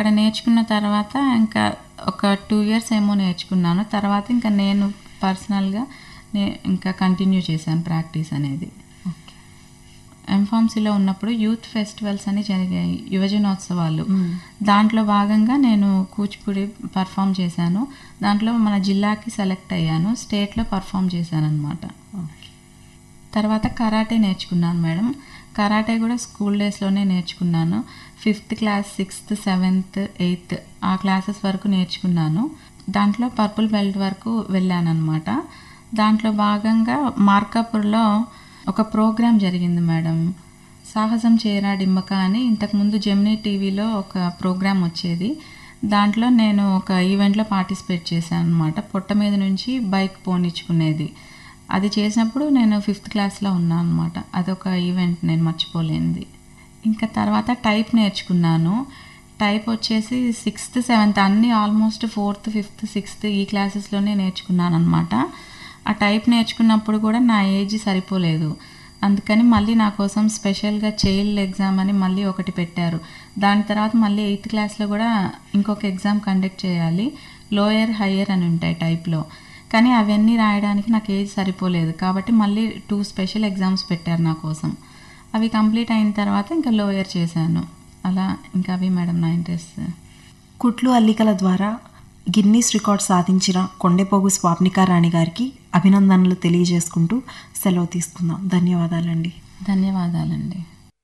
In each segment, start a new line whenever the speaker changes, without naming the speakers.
అక్కడ నేర్చుకున్న తర్వాత ఇంకా ఒక టూ ఇయర్స్ ఏమో నేర్చుకున్నాను తర్వాత ఇంకా నేను పర్సనల్గా నే ఇంకా కంటిన్యూ చేశాను ప్రాక్టీస్ అనేది
ఓకే
ఎంఫామ్సీలో ఉన్నప్పుడు యూత్ ఫెస్టివల్స్ అని జరిగాయి యువజనోత్సవాలు దాంట్లో భాగంగా నేను కూచిపూడి పర్ఫామ్ చేశాను దాంట్లో మన జిల్లాకి సెలెక్ట్ అయ్యాను స్టేట్లో పర్ఫామ్ చేశాను అనమాట తర్వాత కరాటే నేర్చుకున్నాను మేడం కరాటే కూడా స్కూల్ డేస్లోనే నేర్చుకున్నాను fifth class sixth seventh eighth ఆ క్లాసెస్ వరకు నేర్చుకున్నాను దాంట్లో పర్పుల్ బెల్ట్ వరకు వెళ్ళాను అనమాట దాంట్లో భాగంగా మార్కాపూర్లో ఒక ప్రోగ్రాం జరిగింది మేడం సాహసం చేరా డిమ్మక అని ఇంతకుముందు జెమినీ టీవీలో ఒక ప్రోగ్రాం వచ్చేది దాంట్లో నేను ఒక ఈవెంట్లో పార్టిసిపేట్ చేశాను అనమాట పొట్ట మీద నుంచి బైక్ పోనిచ్చుకునేది అది చేసినప్పుడు నేను ఫిఫ్త్ క్లాస్లో ఉన్నాను అనమాట అదొక ఈవెంట్ నేను మర్చిపోలేనిది ఇంకా తర్వాత టైప్ నేర్చుకున్నాను టైప్ వచ్చేసి సిక్స్త్ సెవెంత్ అన్నీ ఆల్మోస్ట్ ఫోర్త్ ఫిఫ్త్ సిక్స్త్ ఈ క్లాసెస్లోనే నేర్చుకున్నాను అనమాట ఆ టైప్ నేర్చుకున్నప్పుడు కూడా నా ఏజ్ సరిపోలేదు అందుకని మళ్ళీ నా కోసం స్పెషల్గా చైల్డ్ ఎగ్జామ్ అని మళ్ళీ ఒకటి పెట్టారు దాని తర్వాత మళ్ళీ ఎయిత్ క్లాస్లో కూడా ఇంకొక ఎగ్జామ్ కండక్ట్ చేయాలి లోయర్ హయ్యర్ అని ఉంటాయి టైప్లో కానీ అవన్నీ రాయడానికి నాకు ఏజ్ సరిపోలేదు కాబట్టి మళ్ళీ టూ స్పెషల్ ఎగ్జామ్స్ పెట్టారు నా కోసం అవి కంప్లీట్ అయిన తర్వాత ఇంకా లోయర్ చేశాను అలా ఇంకా అవి మేడం నా ఇంట్రెస్ట్
కుట్లు అల్లికల ద్వారా గిన్నీస్ రికార్డ్ సాధించిన కొండెపోగు స్వాప్నికా రాణి గారికి అభినందనలు తెలియజేసుకుంటూ సెలవు తీసుకుందాం ధన్యవాదాలండి
ధన్యవాదాలండి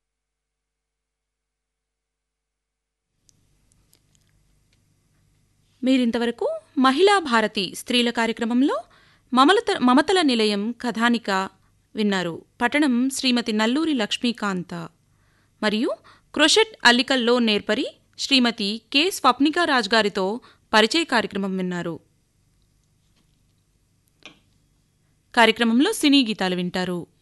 మీరింతవరకు మహిళా భారతి స్త్రీల కార్యక్రమంలో మమలత మమతల నిలయం కథానిక విన్నారు పట్టణం శ్రీమతి నల్లూరి లక్ష్మీకాంత మరియు క్రొషెట్ అల్లికల్లో నేర్పరి శ్రీమతి కె స్వప్నికారాజ్ గారితో పరిచయ కార్యక్రమం విన్నారు కార్యక్రమంలో సినీ గీతాలు వింటారు